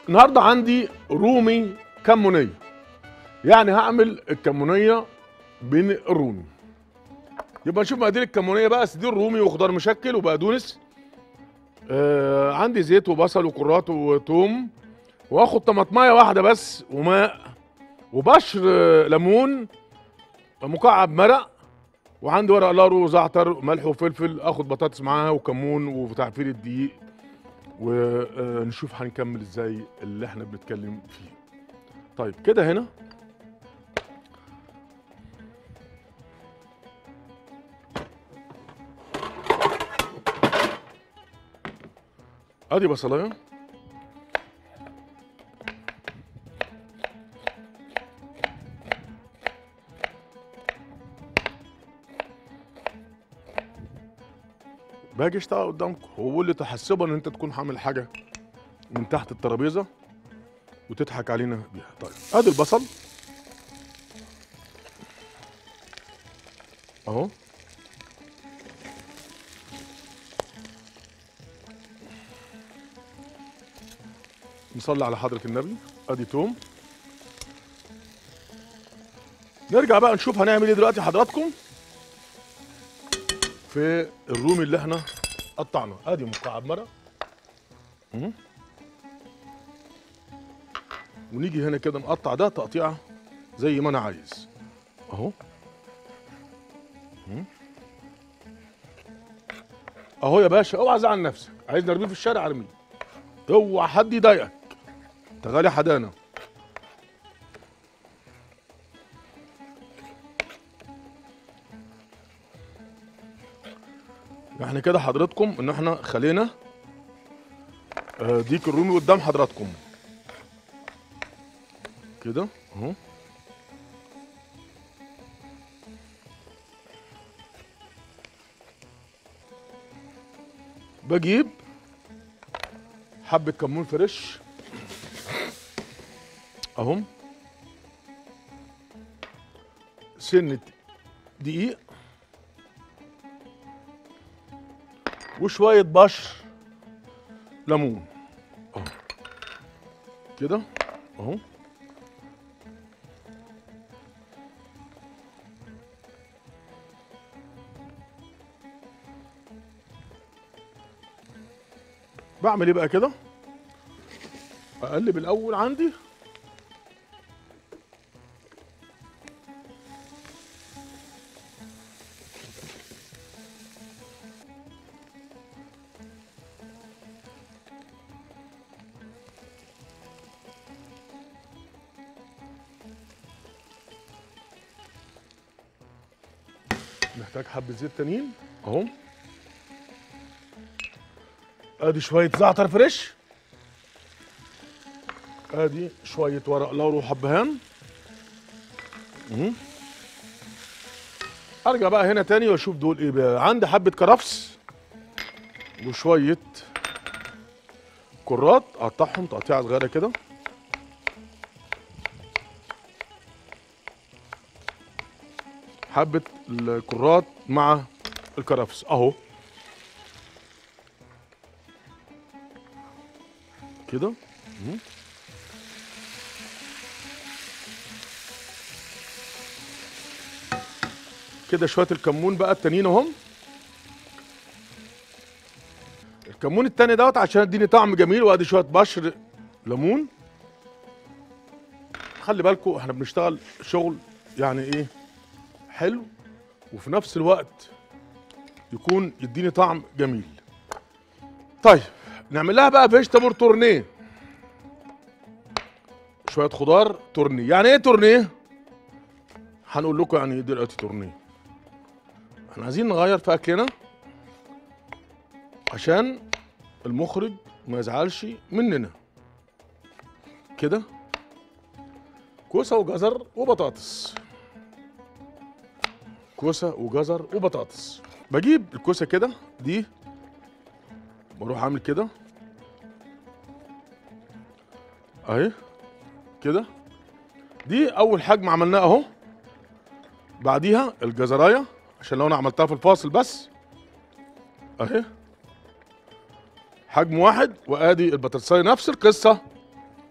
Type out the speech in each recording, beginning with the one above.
النهارده عندي رومي كمونيه يعني هعمل الكمونيه بين الرومي يبقى نشوف مقادير الكمونيه بقى دي الرومي وخضار مشكل وبقدونس آه عندي زيت وبصل وكرات وتوم واخد طماطمايه واحده بس وماء وبشر آه، ليمون مكعب مرق وعندي ورق لارو وزعتر ملح وفلفل اخد بطاطس معاها وكمون وتعفير الدقيق ونشوف هنكمل ازاي اللي احنا بنتكلم فيه طيب كده هنا ادي بصلايه باجي اشتغل قدامكم هو بيقول لي تحسبا ان انت تكون عامل حاجه من تحت الترابيزه وتضحك علينا بيها طيب ادي البصل اهو نصلي على حضرة النبي ادي توم نرجع بقى نشوف هنعمل ايه دلوقتي حضراتكم في الرومي اللي احنا قطعناه ادي مكعب مرق مم. ونيجي هنا كده نقطع ده تقطيعه زي ما انا عايز اهو مم. اهو يا باشا اوعى زعل نفسك عايز نرميه في الشارع ارميه اوعى حد يضايقك انت غالي حدانا احنا كده حضراتكم ان احنا خلينا آه، ديك الرومي قدام حضراتكم كده اهو بجيب حبة كمون فريش اهم سنة دقيق وشوية بشر ليمون اهو كده اهو بعمل ايه بقى كده اقلب الاول عندي محتاج حبة زيت تانيين اهو ادي شوية زعتر فريش ادي شوية ورق لورا وحبهان مم. ارجع بقى هنا تاني واشوف دول ايه بقى عندي حبة كرفس وشوية كرات اقطعهم تقطيعة صغيرة كده حبة الكرات مع الكرفس اهو كده مم. كده شويه الكمون بقى التانيين اهم الكمون التاني دوت عشان يديني طعم جميل وادي شويه بشر ليمون خلي بالكم احنا بنشتغل شغل يعني ايه حلو وفي نفس الوقت يكون يديني طعم جميل طيب نعمل لها بقى فيجيتابل تورنيه شويه خضار تورنيه يعني ايه تورنيه هنقول لكم يعني ايه دلوقتي تورنيه احنا عايزين نغير في اكلنا عشان المخرج ما يزعلش مننا كده كوسه وجزر وبطاطس كوسه وجزر وبطاطس بجيب الكوسه كده دي بروح عامل كده اهي كده دي اول حجم عملناه اهو بعديها الجزرايه عشان لو انا عملتها في الفاصل بس اهي حجم واحد وادي البطاطسايه نفس القصه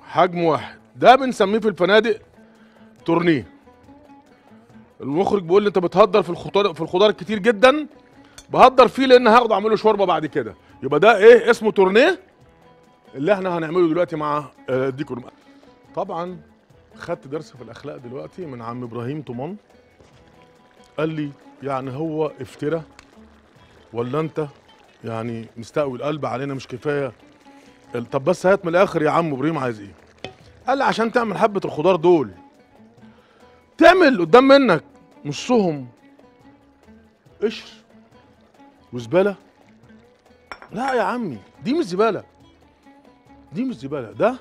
حجم واحد ده بنسميه في الفنادق تورنيه المخرج بيقول لي انت بتهدر في الخضار في الخضار كتير جدا بهدر فيه لان هاخده اعمله شوربه بعد كده يبقى ده ايه اسمه تورنيه اللي احنا هنعمله دلوقتي مع آه، الديكور طبعا خدت درس في الاخلاق دلوقتي من عم ابراهيم طومان قال لي يعني هو افترى ولا انت يعني مستقوي القلب علينا مش كفايه ال- طب بس هات من الاخر يا عم ابراهيم عايز ايه قال لي عشان تعمل حبه الخضار دول تعمل قدام منك نصهم قشر وزباله لا يا عمي دي مش زباله دي مش زباله ده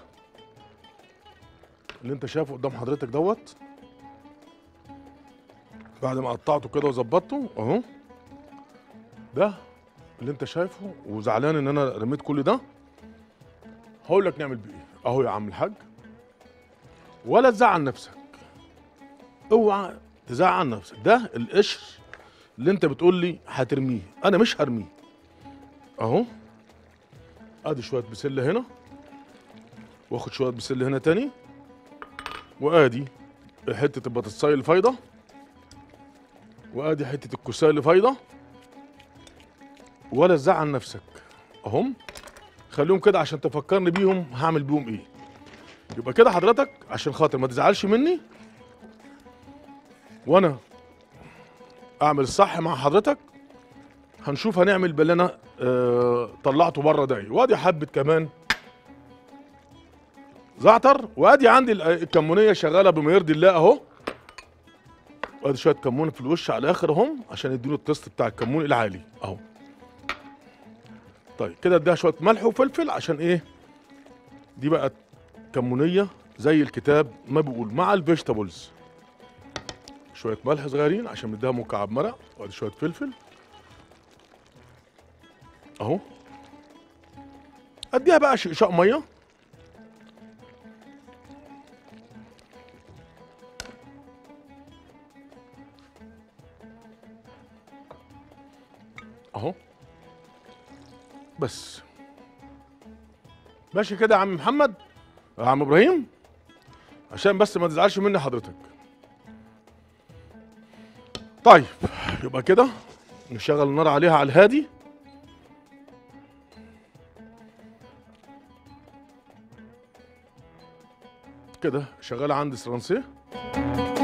اللي انت شايفه قدام حضرتك دوت بعد ما قطعته كده وظبطته اهو ده اللي انت شايفه وزعلان ان انا رميت كل ده هقول لك نعمل بيه ايه اهو يا عم الحاج ولا تزعل نفسك اوعى تزعل نفسك ده القشر اللي انت بتقول لي هترميه انا مش هرميه اهو ادي شويه بسله هنا واخد شويه بسله هنا تاني وادي حته البطاطسايه اللي فايضه وادي حته الكوسايه اللي فايضه ولا تزعل نفسك اهم خليهم كده عشان تفكرني بيهم هعمل بيهم ايه يبقى كده حضرتك عشان خاطر ما تزعلش مني وانا اعمل الصح مع حضرتك هنشوف هنعمل باللي انا آه طلعته بره ده إيه. وادي حبه كمان زعتر وادي عندي ال- الكمونيه شغاله بما يرضي الله اهو وادي شويه كمون في الوش على الاخر اهم عشان يدوني التست بتاع الكمون العالي اهو طيب كده اديها شويه ملح وفلفل عشان ايه دي بقى كمونيه زي الكتاب ما بيقول مع الفيجيتابلز شويه ملح صغيرين عشان نديها مكعب مرق وادي شويه فلفل اهو اديها بقى شقشاق ميه اهو بس ماشي كده يا عم محمد يا عم ابراهيم عشان بس ما تزعلش مني حضرتك طيب يبقى كده نشغل النار عليها على الهادي كده شغاله عندي سرانسيه